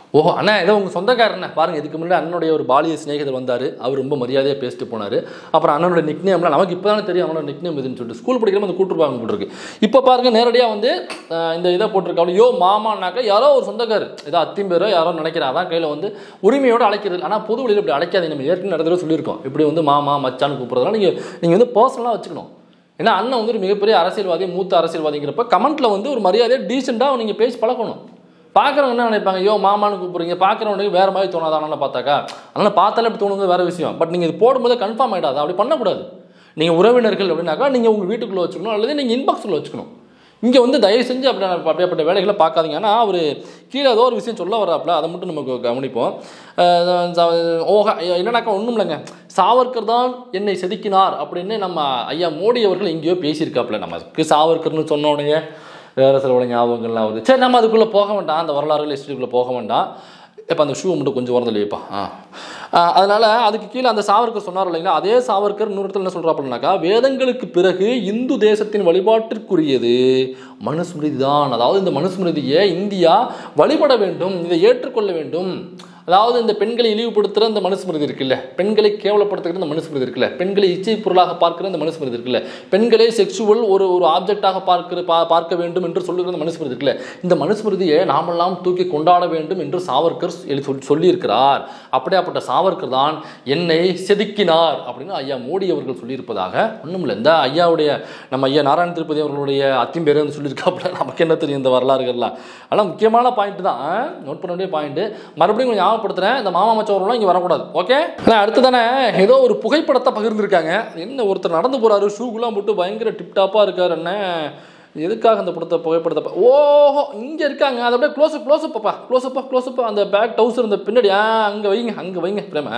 ஓஹோ அண்ணா ஏதோ உங்கள் சொந்தக்காரண்ணே பாருங்க இதுக்கு முன்னாடி அண்ணனுடைய ஒரு பாலிய சிநேகிதர் வந்தார் அவர் ரொம்ப மரியாதையாக பேசிட்டு போனார் அப்புறம் அண்ணனோட நிக்னேம்லாம் நமக்கு இப்போ தானே தெரியும் அவனோட நிக்னேம் இதுன்னு சொல்லிட்டு ஸ்கூல் படிக்கிறப்ப அந்த கூட்டுருப்பாங்க போட்டுருக்கு இப்போ பாருங்க நேரடியாக வந்து அஹ், இந்த இதை போட்டிருக்காங்க யோ மாமானாக்கா யாரோ ஒரு சொந்தக்காரர் ஏதோ அத்திம் பேரோ யாரோ நினைக்கிறேன் அதான் கையில் வந்து உரிமையோடு அழைக்கிறது ஆனால் பொது வழியில் இப்படி அழைக்காதீங்க நம்ம ஏற்கனவே நிறைய தடவை சொல்லியிருக்கோம் இப்படி வந்து மாமா மச்சான்னு கூப்பிட்றதுனால நீங்கள் நீங்கள் வந்து பர்சனலாக வச்சுக்கணும் ஏன்னா அண்ணன் வந்து ஒரு மிகப்பெரிய அரசியல்வாதி மூத்த அரசியல்வாதிங்கிறப்ப கமெண்ட்ல வந்து ஒரு மரியாதையாக டீசெண்டாக நீங்கள் பேசி பழக்கணும் பார்க்குறவங்க என்ன நினைப்பாங்க ஐயோ மாமான்னு கூப்பிடுறீங்க பார்க்குறவனுக்கு வேறு மாதிரி தோணாதா அண்ணனை பார்த்தாக்கா அதனால் பார்த்தாலே இப்படி தோணுங்க வேறு விஷயம் பட் நீங்கள் இது போடும்போது கன்ஃபார்ம் ஆகிடாது அப்படி பண்ணக்கூடாது நீங்கள் உறவினர்கள் அப்படின்னாக்கா நீங்கள் உங்கள் வீட்டுக்குள்ளே வச்சுக்கணும் அல்லது நீங்கள் இன்பாக்ஸில் வச்சுக்கணும் இங்கே வந்து தயவு செஞ்சு அப்படி அப்படியேப்பட்ட வேலைகளை பார்க்காதீங்க ஆனால் அவர் கீழே ஏதோ ஒரு விஷயம் சொல்ல வராப்புல அதை மட்டும் நமக்கு கவனிப்போம் அஹ் ச- ஓஹா என்னன்னாக்கா ஒன்றும் இல்லைங்க சாவர்கர் தான் என்னை செதுக்கினார் அப்படின்னு நம்ம ஐயா மோடி அவர்கள் எங்கேயோ பேசியிருக்காப்புல நமக்கு சாவர்கர்னு சொன்ன உடனே வேறு சில உடைய ஞாபகங்கள்லாம் வருது சரி நம்ம அதுக்குள்ளே போக வேண்டாம் அந்த வரலாறுகள் ஹிஸ்ட்ரிக்குள்ளே போக வேண்டாம் இப்போ அந்த ஷூ மட்டும் கொஞ்சம் வரதில்லை வைப்பா ஆ ஆஹ் அதனால அதுக்கு கீழே அந்த சாவர்கர் சொன்னார் இல்லைங்களா அதே சாவர்கர் இன்னொரு இடத்துல என்ன சொல்கிறாப்புனாக்கா வேதங்களுக்கு பிறகு இந்து தேசத்தின் வழிபாட்டிற்குரியது மனுஸ்மிருதி தான் அதாவது இந்த மனுஸ்மிருதியை இந்தியா வழிபட வேண்டும் இதை ஏற்றுக்கொள்ள வேண்டும் அதாவது இந்த பெண்களை இழிவுபடுத்துகிற இந்த மனுஸ்மிருதி இருக்குல்ல பெண்களை கேவலப்படுத்துகிற இந்த மனுஸ்மிருதி இருக்குல்ல பெண்களை இச்சை பொருளாக பார்க்கிற இந்த மனுஸ்மிருதி இருக்குல்ல பெண்களை செக்ஷுவல் ஒரு ஒரு ஆப்ஜெக்டாக பார்க்கிற பா பார்க்க வேண்டும் என்று சொல்லுகிற இந்த மனுஸ்மிருதி இருக்குல்ல இந்த மனுஸ்மிருதியை நாமெல்லாம் தூக்கி கொண்டாட வேண்டும் என்று சாவர்கர் எழு- சொல்- சொல்லியிருக்கிறார் அப்படியாப்பட்ட சாவர்கர் தான் என்னை செதுக்கினார் அப்படின்னு ஐயா மோடி அவர்கள் சொல்லியிருப்பதாக ஒன்றும் இல்லை இந்த ஐயாவுடைய நம்ம ஐயா நாராயண திருப்பதி அவர்களுடைய அத்திம்பேரே வந்து சொல்லியிருக்காப்புல நமக்கு என்ன தெரியும் இந்த வரலாறுகள்லாம் ஆனால் முக்கியமான பாயிண்ட் தான் நோட் பண்ண வேண்டிய பாயிண்ட் மறுபடியும் கொஞ்சம் ஞாபகப்படுத்துறேன் இந்த மாமா மச்சவரெல்லாம் இங்கே வரக்கூடாது ஓகே ஆனால் அடுத்து தானே ஏதோ ஒரு புகைப்படத்தை பகிர்ந்திருக்காங்க என்ன ஒருத்தர் நடந்து போறாரு ஷூக்குலாம் போட்டு பயங்கர டிப்டாப்பாக இருக்காரு என்ன எதுக்காக அந்த படத்தை புகைப்படத்தை ப- ஓஹோ இங்கே இருக்காங்க அதை அப்படியே க்ளோஸ்அப் க்ளோஸ்அப் அப்பா க்ளோஸ்அப்பா க்ளோஸ்அப் அந்த பேக் டவுசர் இந்த பின்னாடி ஆ அங்கே வைங்க அங்கே வைங்க பிரேம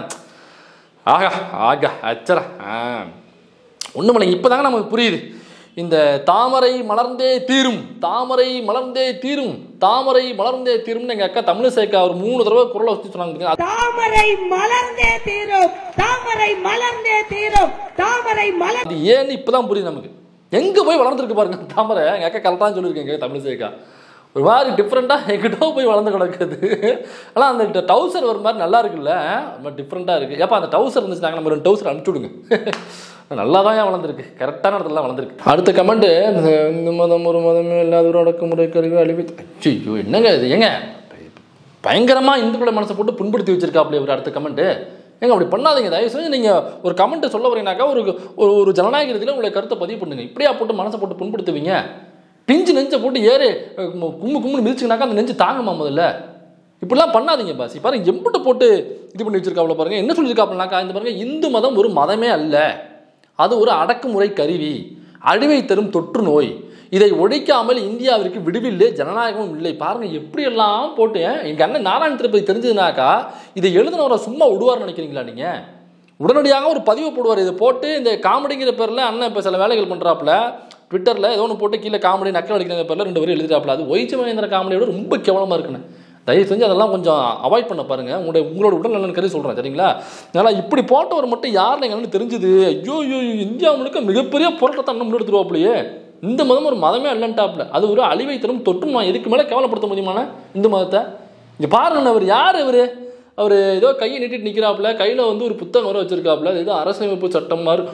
ஆகா ஆகா அச்சரா ஆ ஒன்றுமில்லை இப்போ தாங்க நமக்கு புரியுது இந்த தாமரை மலர்ந்தே தீரும் தாமரை மலர்ந்தே தீரும் தாமரை மலர்ந்தே தீரும்னு எங்கள் அக்கா தமிழிசைக்கா ஒரு மூணு தடவை குரலை வச்சு சொன்னாங்க பாத்தீங்களா? தாமரை மலர்ந்தே தீரும் தாமரை மலர்ந்தே தீரும் தாமரை மலர் அது ஏன்னு இப்பதான் புரியுது நமக்கு எங்க போய் வளர்ந்துருக்கு பாருங்க தாமரை எங்க அக்கா கரெக்டாக சொல்லியிருக்கேங்க தமிழிசைக்கா ஒரு மாதிரி டிஃப்ரெண்ட்டாக எங்கிட்ட போய் வளர்ந்து கிடக்குது ஆனால் அந்த டவுசர் ஒரு மாதிரி நல்லா இருக்குல்ல ரொம்ப டிஃப்ரெண்ட்டாக இருக்குது ஏப்பா அந்த டவுசர் இருந்துச்சுனாங்க நம்ம ரெண்டு டவுசர் அனுப்பிச்சு விடுங்க நல்லா தான் ஏன் வளர்ந்துருக்கு கரெக்டான இடத்துல தான் வளர்ந்துருக்கு அடுத்த கமெண்ட் இந்த மதம் ஒரு மதமே இல்லாத அடக்குமுறை கருவி அழிவு ஐயோ என்னங்க இது ஏங்க பயங்கரமாக இந்துக்களை மனசை போட்டு புண்படுத்தி வச்சிருக்காப்ல இவர் அடுத்த கமெண்ட்டு ஏங்க அப்படி பண்ணாதீங்க தயவு செஞ்சு நீங்கள் ஒரு கமெண்ட்டை சொல்ல வரீங்கனாக்கா ஒரு ஒரு ஒரு ஜனநாயக ரீதியில் உங்களை கருத்தை பதிவு பண்ணுங்க இப்படியா போட்டு மனசை போட்டு புண்படுத்துவீங்க பிஞ்சு நெஞ்சை போட்டு ஏறு அஹ், கும்மு கும்முன்னு மிதிச்சுனாக்கா அந்த நெஞ்சு தாங்குமா முதல்ல இப்படிலாம் பண்ணாதீங்க பாசி பாருங்க எம்பிட்டு போட்டு இது பண்ணி வச்சிருக்காப்புல பாருங்க என்ன சொல்லியிருக்காப்புலனாக்கா இந்த பாருங்க இந்து மதம் ஒரு மதமே அல்ல அது ஒரு அடக்குமுறை கருவி அழிவை தரும் தொற்று நோய் இதை ஒழிக்காமல் இந்தியாவிற்கு விடுவில்லை ஜனநாயகமும் இல்லை பாருங்க எப்படியெல்லாம் போட்டு எங்க அண்ணன் நாராயண திருப்பதி தெரிஞ்சதுனாக்கா இதை எழுதினவரை சும்மா விடுவார்னு நினைக்கிறீங்களா நீங்க உடனடியாக ஒரு பதிவு போடுவார் இதை போட்டு இந்த காமெடிங்கிற பேரில் அண்ணன் இப்போ சில வேலைகள் பண்ணுறாப்புல ட்விட்டரில் ஏதோ ஒன்று போட்டு கீழே காமெடி நக்கல் அடிக்கிற பேரில் ரெண்டு பேரும் எழுதுறாப்புல அது ஒய்ச்சி மகேந்திர காமெடியோட ரொம்ப கேவலமாக இருக்குன்னு தயவு செஞ்சு அதெல்லாம் கொஞ்சம் அவாய்ட் பண்ண பாருங்க உங்களுடைய உங்களோட உடல் நலன் கருதி சொல்கிறேன் சரிங்களா அதனால் இப்படி போட்டவர் மட்டும் யார் எங்கன்னு தெரிஞ்சுது ஐயோ ஐயோ ஐயோ, இந்தியா முழுக்க மிகப்பெரிய போராட்டத்தை அண்ணன் முன்னெடுத்துருவாப்லையே இந்த மதம் ஒரு மதமே இல்லைன்ட்டாப்ல அது ஒரு அழிவை தரும் தொற்று நோய் இதுக்கு மேலே கேவலப்படுத்த முடியுமான இந்து மதத்தை இங்கே பாருங்க அவர் யார் இவர் அவர் ஏதோ கையை நீட்டிட்டு நிற்கிறாப்புல கையில் வந்து ஒரு புத்தகம் வர வச்சிருக்காப்புல அது ஏதோ அரசியலமைப்பு சட்டம் மாதிரி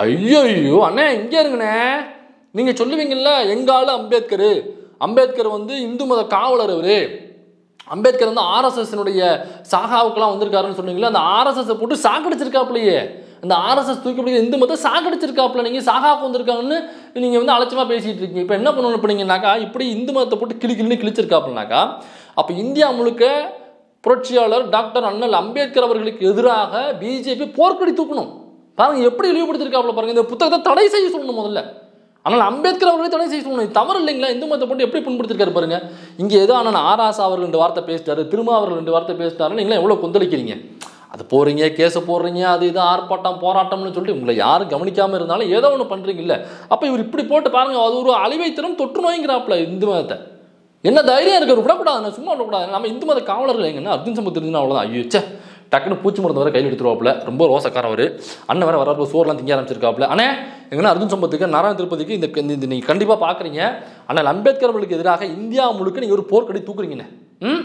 ஐயோ அண்ணே இங்கே இருங்கண்ணே நீங்கள் சொல்லுவீங்கல்ல எங்க ஆளு அம்பேத்கர் அம்பேத்கர் வந்து இந்து மத காவலர் அவரு அம்பேத்கர் வந்து ஆர்எஸ்எஸ்னுடைய சாகாவுக்கெல்லாம் வந்திருக்காருன்னு சொன்னீங்களா அந்த ஆர்எஸ்எஸ் போட்டு சாக்கடிச்சிருக்காப்லையே அந்த ஆர்எஸ்எஸ் தூக்கி பிடிக்கிற இந்து மதத்தை சாக்கடிச்சிருக்காப்புல நீங்கள் சாகாவுக்கு வந்திருக்காங்கன்னு நீங்கள் வந்து அலட்சியமாக பேசிகிட்டு இருக்கீங்க இப்போ என்ன பண்ணணும் பண்ணீங்கன்னாக்கா இப்படி இந்து மதத்தை போட்டு கிளி கிளி கிழிச்சிருக்காப்புலனாக்கா அப்போ இந்தியா முழுக்க புரட்சியாளர் டாக்டர் அண்ணல் அம்பேத்கர் அவர்களுக்கு எதிராக பிஜேபி போர்க்கொடி தூக்கணும் பாருங்க எப்படி இழிவுபடுத்திருக்காப்புல பாருங்க இந்த புத்தகத்தை தடை செய்ய சொல்லணும் முதல்ல ஆனால் அம்பேத்கர் அவர்களே தடை செய்ய சொல்லணும் இது தவறு இல்லைங்களா இந்து மதத்தை போட்டு எப்படி புண்படுத்திருக்காரு பாருங்க இங்கே ஏதோ அண்ணன் ஆராசா அவர்கள் ரெண்டு வார்த்தை பேசிட்டாரு திருமா அவர்கள் ரெண்டு வார்த்தை பேசிட்டாரு நீங்களே எவ்வளோ கொந்தளிக்கிறீங்க அது போறீங்க கேஸை போடுறீங்க அது இது ஆர்ப்பாட்டம் போராட்டம்னு சொல்லிட்டு உங்களை யாரும் கவனிக்காம இருந்தாலும் ஏதோ ஒன்று பண்றீங்க இல்ல அப்போ இவர் இப்படி போட்டு பாருங்க அது ஒரு அழிவை தரும் தொற்று நோய்ங்கிறாப்புல இந்து மதத்தை என்ன தைரியம் இருக்கு விடக்கூடாது சும்மா விடக்கூடாது நம்ம இந்து மத காவலர்கள் எங்கன்னா அர்ஜுன் சம்பத் தெரிஞ்சுனா அவ்வளோதான் ஐயோ ச்சே டக்குன்னு பூச்சி மருந்து வர கையில் எடுத்துருவாப்புல ரொம்ப ரோசக்காரன் அவர் அண்ணன் வேற வரப்போ சோறுலாம் திங்க ஆரம்பிச்சிருக்காப்புல அண்ணே எங்கன்னா அர்ஜுன் சம்பத்துக்கு நாராயண திருப்பதிக்கு இந்த இந்த- இந்த நீங்கள் கண்டிப்பாக பார்க்குறீங்க அண்ணல் அம்பேத்கர் அவர்களுக்கு எதிராக இந்தியா முழுக்க நீங்கள் ஒரு போர்க்கடி தூக்குறீங்கண்ணே ம்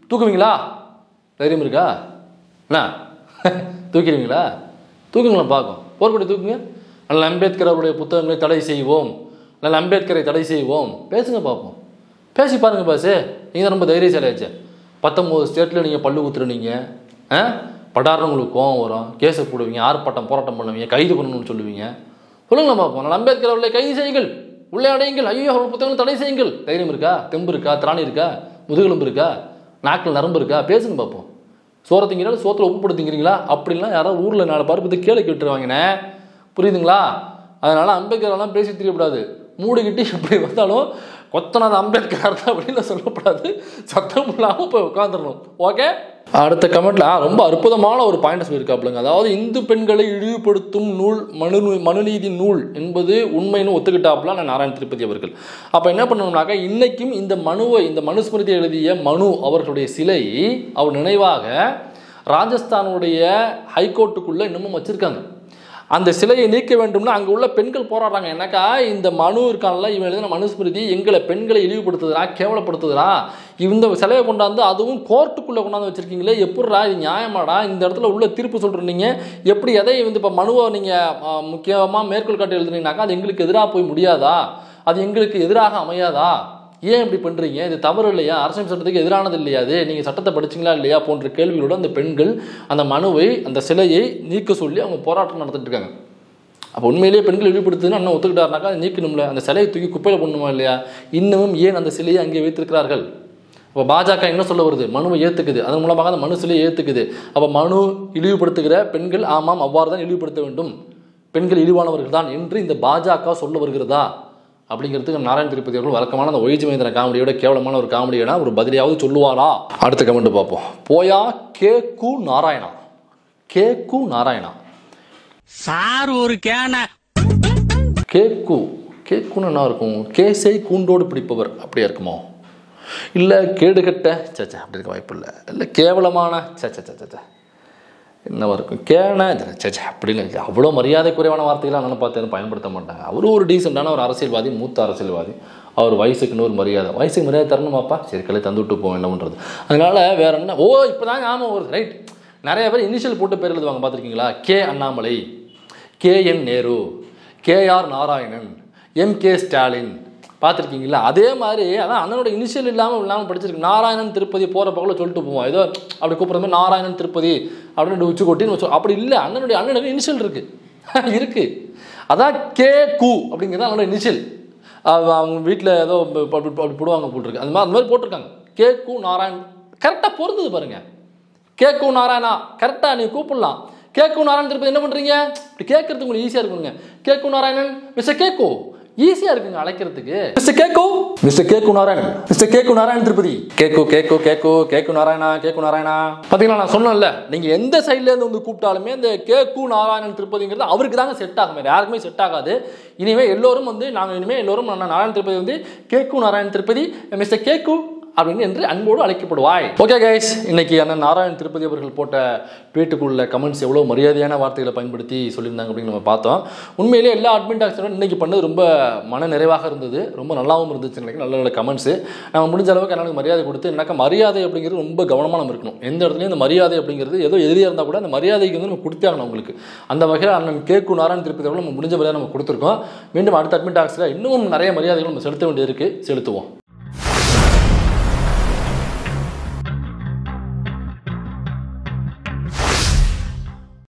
தூக்குவீங்களா தைரியம் இருக்கா என்ன தூக்கிடுவீங்களா தூக்குங்களேன் பார்க்கும் போர்க்கொடி தூக்குங்க நல்ல அம்பேத்கர் அவருடைய புத்தகங்களை தடை செய்வோம் நல்ல அம்பேத்கரை தடை செய்வோம் பேசுங்க பார்ப்போம் பேசி பாருங்க பாசு நீங்கள் தான் ரொம்ப தைரியசாலியாச்சு பத்தொம்போது ஸ்டேட்டில் நீங்கள் பல்லு குத்துருனீங்க ஆ படாரம் உங்களுக்கு கோவம் வரும் கேஸை போடுவீங்க ஆர்ப்பாட்டம் போராட்டம் பண்ணுவீங்க கைது பண்ணணும்னு சொல்லுவீங்க சொல்லுங்களேன் பார்ப்போம் நல்ல அம்பேத்கர் அவர்களை கைது செய்யுங்கள் உள்ளே அடையுங்கள் ஐயோ அவர் புத்தகங்களை தடை செய்யுங்கள் தைரியம் இருக்கா தெம்பு இருக்கா திராணி இருக்கா முதுகெலும்பு இருக்கா நாக்கில் நரம்பு இருக்கா பேசுங்க பார்ப்போம் சோறை திங்கிறா சோத்தில் உப்பு போட்டு திங்கிறீங்களா அப்படிலாம் யாராவது ஊரில் நாலு பேர் பற்றி கேள்வி விட்டுருவாங்கண்ணே புரியுதுங்களா அதனால் அம்பேத்கர்லாம் பேசி தெரியக்கூடாது மூடிக்கிட்டு எப்படி வந்தாலும் கொத்தனாத அம்பேத்கர் தான் அப்படின்னு சொல்லக்கூடாது சத்தம் இல்லாமல் போய் உட்காந்துடணும் ஓகே அடுத்த கமெண்ட்ல ரொம்ப அற்புதமான ஒரு பாயிண்ட் சொல்லியிருக்காப்புலங்க அதாவது இந்து பெண்களை இழிவுபடுத்தும் நூல் மனு மனுநீதி நூல் என்பது உண்மைன்னு ஒத்துக்கிட்டாப்புல நான் நாராயண திருப்பதி அவர்கள் அப்போ என்ன பண்ணணும்னாக்கா இன்னைக்கும் இந்த மனுவை இந்த மனுஸ்மிருதி எழுதிய மனு அவர்களுடைய சிலை அவர் நினைவாக ராஜஸ்தானுடைய ஹைகோர்ட்டுக்குள்ளே இன்னமும் வச்சுருக்காங்க அந்த சிலையை நீக்க வேண்டும்னா அங்கே உள்ள பெண்கள் போராடுறாங்க என்னக்கா இந்த மனு இருக்கான்ல இவன் எழுதின மனுஸ்மிருதி எங்களை பெண்களை இழிவுபடுத்துதுடா கேவலப்படுத்துதுடா இந்த சிலையை கொண்டாந்து அதுவும் கோர்ட்டுக்குள்ளே கொண்டாந்து வச்சிருக்கீங்களே எப்படிடா இது நியாயமாடா இந்த இடத்துல உள்ள தீர்ப்பு சொல்கிறீங்க எப்படி எதை வந்து இப்போ மனுவை நீங்கள் முக்கியமாக மேற்கோள் காட்டி எழுதுனீங்கனாக்கா அது எங்களுக்கு எதிராக போய் முடியாதா அது எங்களுக்கு எதிராக அமையாதா ஏன் இப்படி பண்ணுறீங்க இது தவறு இல்லையா அரசியல் சட்டத்துக்கு எதிரானது இல்லையா அது நீங்கள் சட்டத்தை படிச்சீங்களா இல்லையா போன்ற கேள்விகளோட அந்த பெண்கள் அந்த மனுவை அந்த சிலையை நீக்க சொல்லி அவங்க போராட்டம் நடத்திட்டு இருக்காங்க அப்போ உண்மையிலேயே பெண்கள் இழிவுபடுத்துதுன்னு அண்ணன் ஒத்துக்கிட்டாருனாக்கா அதை நீக்கணும்ல அந்த சிலையை தூக்கி குப்பையில் பண்ணுமா இல்லையா இன்னமும் ஏன் அந்த சிலையை அங்கே வைத்திருக்கிறார்கள் அப்போ பாஜக என்ன சொல்ல வருது மனுவை ஏற்றுக்குது அதன் மூலமாக அந்த மனு சிலையை ஏற்றுக்குது அப்போ மனு இழிவுபடுத்துகிற பெண்கள் ஆமாம் அவ்வாறு தான் இழிவுபடுத்த வேண்டும் பெண்கள் இழிவானவர்கள் தான் என்று இந்த பாஜக சொல்ல வருகிறதா அப்படிங்கிறதுக்கு நாராயண திருப்பதி அவர்கள் வழக்கமான அந்த ஒய்ஜி மகேந்திர காமெடியோட கேவலமான ஒரு காமெடியோட ஒரு பதிலையாவது சொல்லுவாரா அடுத்த கமெண்ட் பார்ப்போம் போயா கே கு நாராயணா கே கு நாராயணா சார் ஒரு கேன கேக்கு கேக்குன்னு என்ன இருக்கும் கேசை கூண்டோடு பிடிப்பவர் அப்படியா இருக்குமோ இல்லை கேடுகட்ட சச்சா அப்படி இருக்க வாய்ப்பு இல்லை இல்லை கேவலமான சச்சா சச்சா என்னவா இருக்கும் கேன சச்சா அப்படின்னு இல்லை அவ்வளோ மரியாதை குறைவான வார்த்தைகளாக நான் பார்த்து எதுவும் பயன்படுத்த மாட்டாங்க அவரும் ஒரு டீசெண்டான ஒரு அரசியல்வாதி மூத்த அரசியல்வாதி அவர் வயசுக்குன்னு ஒரு மரியாதை வயசுக்கு மரியாதை தரணுமாப்பா சரி கலை தந்து விட்டு போவோம் என்ன பண்ணுறது அதனால வேற என்ன ஓ இப்போ தாங்க ஆமாம் வருது ரைட் நிறைய பேர் இனிஷியல் போட்டு பேர் எழுதுவாங்க பார்த்துருக்கீங்களா K Annamalai K N Nehru K R Narayanan M K Stalin பார்த்துருக்கீங்களா அதே மாதிரி அதான் அண்ணனோட இனிஷியல் இல்லாமல் இல்லாமல் படிச்சிருக்கு நாராயணன் திருப்பதி போகிற பக்கத்தில் சொல்லிட்டு போவோம் ஏதோ அப்படி கூப்பிட்ற மாதிரி நாராயணன் திருப்பதி அப்படின்னு உச்சி கொட்டின்னு வச்சோம் அப்படி இல்லை அண்ணனுடைய அண்ணனுக்கு இனிஷியல் இருக்குது இருக்குது அதான் கே கு அப்படிங்கிறது அண்ணனோட இனிஷியல் அவங்க வீட்டில் ஏதோ அப்படி அப்படி போடுவாங்க போட்டிருக்கு அந்த மாதிரி அந்த மாதிரி போட்டிருக்காங்க கே கு நாராயண் கரெக்டாக பொருந்தது பாருங்க கேக்கு நாராயணா கரெக்டாக நீ கூப்பிடலாம் கேக்கு நாராயணன் திருப்பதி என்ன பண்ணுறீங்க இப்படி கேட்கறதுக்கு உங்களுக்கு ஈஸியாக இருக்குங்க கேக்கு நாராயணன் மிஸ்டர் கேக்கோ ஈஸியாக இருக்குங்க அழைக்கிறதுக்கு மிஸ்டர் கேக்கோ mister cake Narayanan mister cake Narayanan Tirupati cake cake cake cake Narayana cake Narayana பார்த்தீங்களா நான் சொன்னேன்ல நீங்கள் எந்த சைட்லேருந்து வந்து கூப்பிட்டாலுமே இந்த கேக்கு நாராயணன் திருப்பதிங்கிறது அவருக்கு தாங்க செட் ஆகும் வேறு யாருக்குமே செட் ஆகாது இனிமேல் எல்லோரும் வந்து நாங்கள் இனிமேல் எல்லோரும் நான் நாராயண திருப்பதி வந்து cake Narayanan Tirupati mister cake அப்படின்னு என்று அன்போடு அழைக்கப்படுவாய் ஓகே கைஸ் இன்னைக்கு அண்ணன் நாராயண் திருப்பதி அவர்கள் போட்ட ட்வீட்டுக்குள்ள கமெண்ட்ஸ் எவ்வளோ மரியாதையான வார்த்தைகளை பயன்படுத்தி சொல்லியிருந்தாங்க அப்படின்னு நம்ம பார்த்தோம் உண்மையிலே எல்லா அட்மின் டாக்ஸரும் இன்னைக்கு பண்ணது ரொம்ப மன நிறைவாக இருந்தது ரொம்ப நல்லாவும் இருந்துச்சு எனக்கு நல்ல நல்ல கமெண்ட்ஸ் நம்ம முடிஞ்ச அளவுக்கு எனக்கு மரியாதை கொடுத்து எனக்கு மரியாதை அப்படிங்கிறது ரொம்ப கவனமாக நம்ம இருக்கணும் எந்த இடத்துலையும் இந்த மரியாதை அப்படிங்கிறது ஏதோ எதிரியாக இருந்தால் கூட அந்த மரியாதைக்கு வந்து நம்ம கொடுத்தாகணும் உங்களுக்கு அந்த வகையில் அண்ணன் கேக்கு நாராயண் திருப்பதி அவர்கள் நம்ம முடிஞ்ச மரியாதை நம்ம கொடுத்துருக்கோம் மீண்டும் அடுத்த அட்மின் டாக்ஸில் இன்னும் நிறைய மரியாதைகள் நம்ம செலுத்த வேண்டியது இருக்குது செலுத்துவோம்